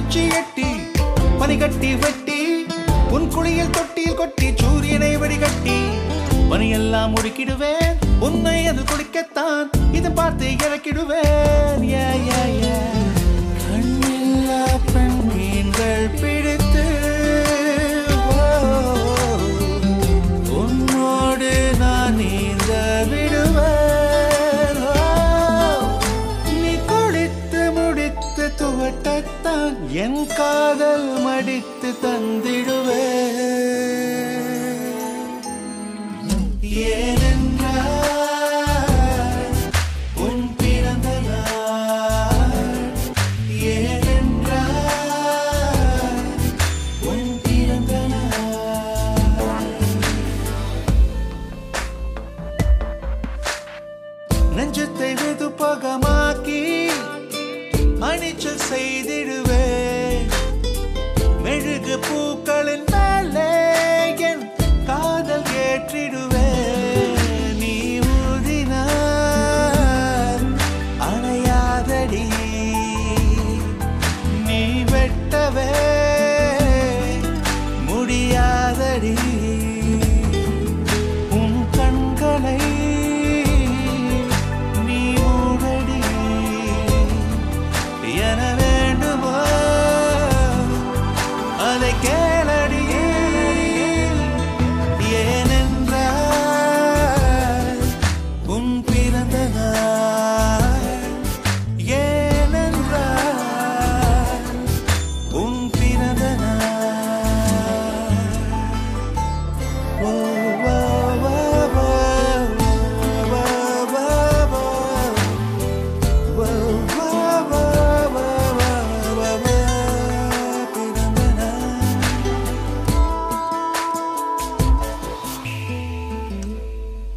உச்சி எட்டி பனி கட்டி வெட்டி உன் குளியில் தொட்டியில் கொட்டி சூரியனை வடிகட்டி பனியெல்லாம் முடுக்கிடுவேன் உன்னை அது குடிக்கத்தான் இது பார்த்து இறக்கிடுவேன் Yeah, yeah, yeah. கண்ணில்லா பெண் மீன்கள் பிடித்து ஓ, உன்னோடு நான் நீந்த விடுவேன் ஓ, நீ குளித்து முடித்து துவட்டத்தான் என் காதல் மடித்து தந்திடுவேன் ஏனென்றால் உன் பிறந்த நாள் ஏனென்றால் உன் பிறந்த நாள் நெஞ்சத்தை வெதுப்பகமாக்கி அணிச்சல் செய்திடுவேன் மெழுகு பூக்களின் மேலே